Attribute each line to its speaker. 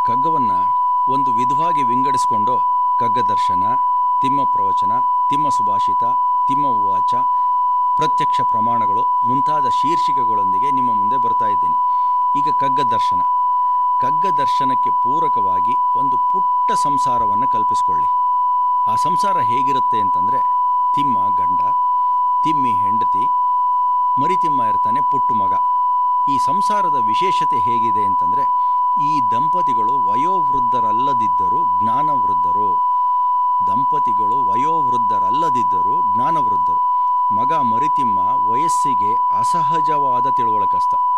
Speaker 1: ಕಗ್ಗವನ್ನು ಒಂದು ವಿಧವಾಗಿ ವಿಂಗಡಿಸಿಕೊಂಡು ಕಗ್ಗ ದರ್ಶನ ತಿಮ್ಮ ಪ್ರವಚನ ತಿಮ್ಮ ಸುಭಾಷಿತ ತಿಮ್ಮ ಉವಾಚ ಪ್ರತ್ಯಕ್ಷ ಪ್ರಮಾಣಗಳು ಮುಂತಾದ ಶೀರ್ಷಿಕೆಗಳೊಂದಿಗೆ ನಿಮ್ಮ ಮುಂದೆ ಬರ್ತಾ ಇದ್ದೀನಿ ಈಗ ಕಗ್ಗ ದರ್ಶನ ಕಗ್ಗ ದರ್ಶನಕ್ಕೆ ಪೂರಕವಾಗಿ ಒಂದು ಪುಟ್ಟ ಸಂಸಾರವನ್ನು ಕಲ್ಪಿಸ್ಕೊಳ್ಳಿ ಆ ಸಂಸಾರ ಹೇಗಿರುತ್ತೆ ಅಂತಂದರೆ ತಿಮ್ಮ ಗಂಡ ತಿಮ್ಮಿ ಹೆಂಡತಿ ಮರಿತಿಮ್ಮ ಇರ್ತಾನೆ ಪುಟ್ಟು ಮಗ ಈ ಸಂಸಾರದ ವಿಶೇಷತೆ ಹೇಗಿದೆ ಅಂತಂದರೆ ಈ ದಂಪತಿಗಳು ವಯೋವೃದ್ಧರಲ್ಲದಿದ್ದರೂ ಜ್ಞಾನವೃದ್ಧರು ದಂಪತಿಗಳು ವಯೋವೃದ್ಧರಲ್ಲದಿದ್ದರೂ ಜ್ಞಾನವೃದ್ಧರು ಮಗ ಮರಿತಿಮ್ಮ ವಯಸ್ಸಿಗೆ ಅಸಹಜವಾದ ತಿಳುವಳಿಕಸ್ತ